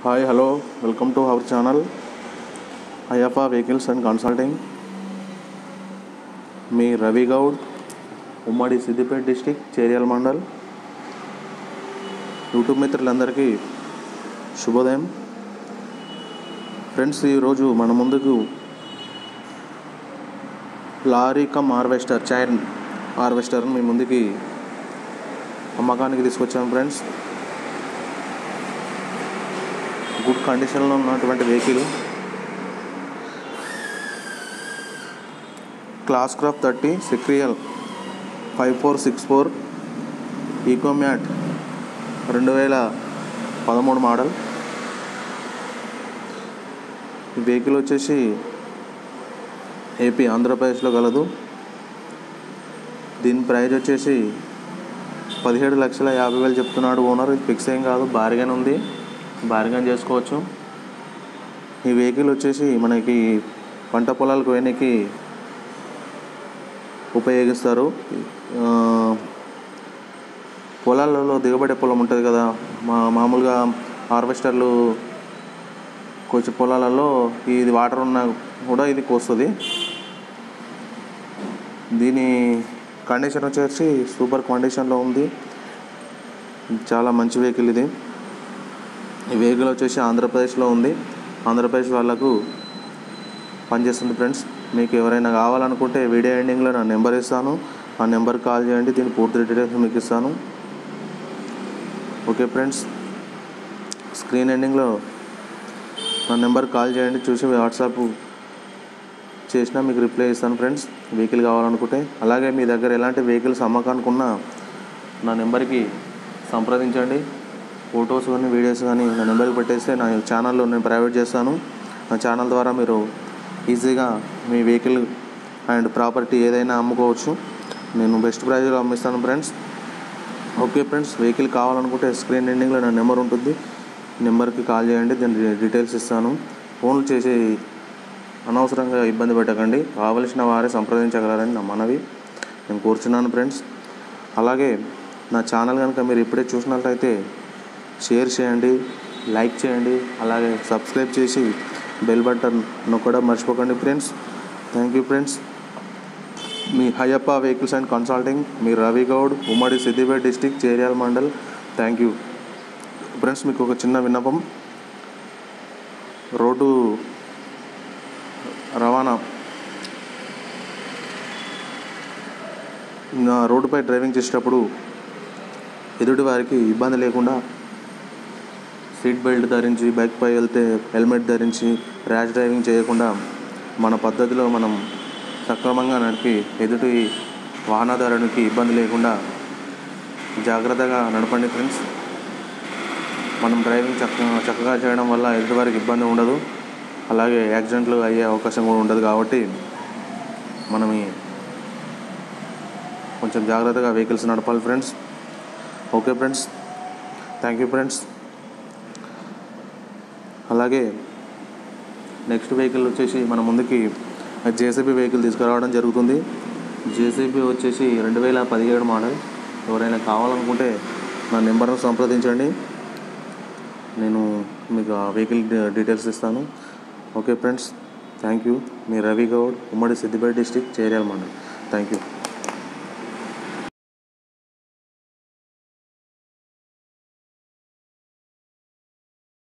hi hello welcome to our channel Ayyappa vehicles and consulting మీ రవి గౌడ్ ఉమ్మడి Siddipet district Cheriyal mandal YouTube మిత్రులందరికీ శుభోదయం ఫ్రెండ్స్ ఈరోజు మన ముందుకు lorry cum harvester chain harvester మీ ముందుకి అమ్మకానికి తీసుకొచ్చాను ఫ్రెండ్స్ గుడ్ కండిషన్లో ఉన్నటువంటి వెహికల్ క్లాస్ క్రాఫ్ట్ థర్టీ సిక్రియల్ ఫైవ్ ఫోర్ సిక్స్ ఫోర్ ఈకోమ్యాట్ రెండు వేల పదమూడు మోడల్ ఈ వెహికల్ వచ్చేసి ఏపీ ఆంధ్రప్రదేశ్లో గలదు దీని ప్రైజ్ వచ్చేసి పదిహేడు లక్షల యాభై వేలు చెప్తున్నాడు ఓనర్ ఇది ఫిక్స్ ఏం కాదు బార్గెన్ ఉంది బార్గెన్ చేసుకోవచ్చు ఈ వెహికల్ వచ్చేసి మనకి పంట పొలాలకు పోయడానికి ఉపయోగిస్తారు ఆ, పొలాలలో దిగబడే పొలం ఉంటుంది కదా మా మామూలుగా హార్వెస్టర్లు కొంచెం పొలాలలో ఇది వాటర్ ఉన్నా కూడా ఇది కోస్తుంది దీని కండిషన్ వచ్చేసి సూపర్ కండిషన్లో ఉంది చాలా మంచి వెహికల్ ఇది ఈ వెహికల్ వచ్చేసి ఆంధ్రప్రదేశ్లో ఉంది ఆంధ్రప్రదేశ్ వాళ్ళకు పనిచేస్తుంది ఫ్రెండ్స్ మీకు ఎవరైనా కావాలనుకుంటే వీడియో ఎండింగ్లో నా నెంబర్ ఇస్తాను ఆ నెంబర్కి కాల్ చేయండి దీని పూర్తి డీటెయిల్స్ మీకు ఇస్తాను ఓకే ఫ్రెండ్స్ స్క్రీన్ ఎండింగ్లో నా నెంబర్కి కాల్ చేయండి చూసి వాట్సాప్ చేసినా మీకు రిప్లై ఇస్తాను ఫ్రెండ్స్ వెహికల్ కావాలనుకుంటే అలాగే మీ దగ్గర ఎలాంటి వెహికల్స్ అమ్మకానికి ఉన్నా నా నెంబర్కి సంప్రదించండి ఫొటోస్ కానీ వీడియోస్ కానీ నా నెంబర్కి పెట్టేస్తే నా ఛానల్లో నేను ప్రైవేట్ చేస్తాను నా ఛానల్ ద్వారా మీరు ఈజీగా మీ వెహికల్ అండ్ ప్రాపర్టీ ఏదైనా అమ్ముకోవచ్చు నేను బెస్ట్ ప్రైజ్లో అమ్మిస్తాను ఫ్రెండ్స్ ఓకే ఫ్రెండ్స్ వెహికల్ కావాలనుకుంటే స్క్రీన్ ఎండింగ్లో నా నెంబర్ ఉంటుంది నెంబర్కి కాల్ చేయండి దాని డీటెయిల్స్ ఇస్తాను ఫోన్లు చేసి అనవసరంగా ఇబ్బంది పెట్టకండి కావలసిన వారే సంప్రదించగలరని నా మనవి నేను కూర్చున్నాను ఫ్రెండ్స్ అలాగే నా ఛానల్ కనుక మీరు ఇప్పుడే చూసినట్లయితే షేర్ చేయండి లైక్ చేయండి అలాగే సబ్స్క్రైబ్ చేసి బెల్ బటన్ నొక్కడం మర్చిపోకండి ఫ్రెండ్స్ థ్యాంక్ యూ ఫ్రెండ్స్ మీ హయప్ప వెహికల్స్ అండ్ కన్సల్టింగ్ మీ రవి గౌడ్ ఉమ్మడి Siddipet district Cheriyal mandal thank you friends మీకు ఒక చిన్న విన్నపం రోడ్డు రవాణా నా రోడ్డుపై డ్రైవింగ్ చేసేటప్పుడు ఎదుటి వారికి ఇబ్బంది లేకుండా సీట్ బెల్ట్ ధరించి బైక్పై వెళ్తే హెల్మెట్ ధరించి ర్యాష్ డ్రైవింగ్ చేయకుండా మన పద్ధతిలో మనం సక్రమంగా నడిపి ఎదుటి వాహనదారునికి ఇబ్బంది లేకుండా జాగ్రత్తగా నడపండి ఫ్రెండ్స్ మనం డ్రైవింగ్ చక్కగా చక్కగా చేయడం వల్ల ఎదుటివారికి ఇబ్బంది ఉండదు అలాగే యాక్సిడెంట్లు అయ్యే అవకాశం కూడా ఉండదు కాబట్టి మనం ఈ కొంచెం జాగ్రత్తగా వెహికల్స్ నడపాలి friends okay friends thank you friends అలాగే నెక్స్ట్ వెహికల్ వచ్చేసి మన ముందుకి జేసీబీ వెహికల్ తీసుకురావడం జరుగుతుంది జేసీబీ వచ్చేసి రెండు వేల పదిహేడు మోడల్ ఎవరైనా కావాలనుకుంటే నా నెంబర్ను సంప్రదించండి నేను మీకు ఆ వెహికల్ డీ- డీటెయిల్స్ ఇస్తాను ఓకే ఫ్రెండ్స్ థ్యాంక్ యూ మీ రవి గౌడ్ ఉమ్మడి Siddipet district Cheriyal mandal thank you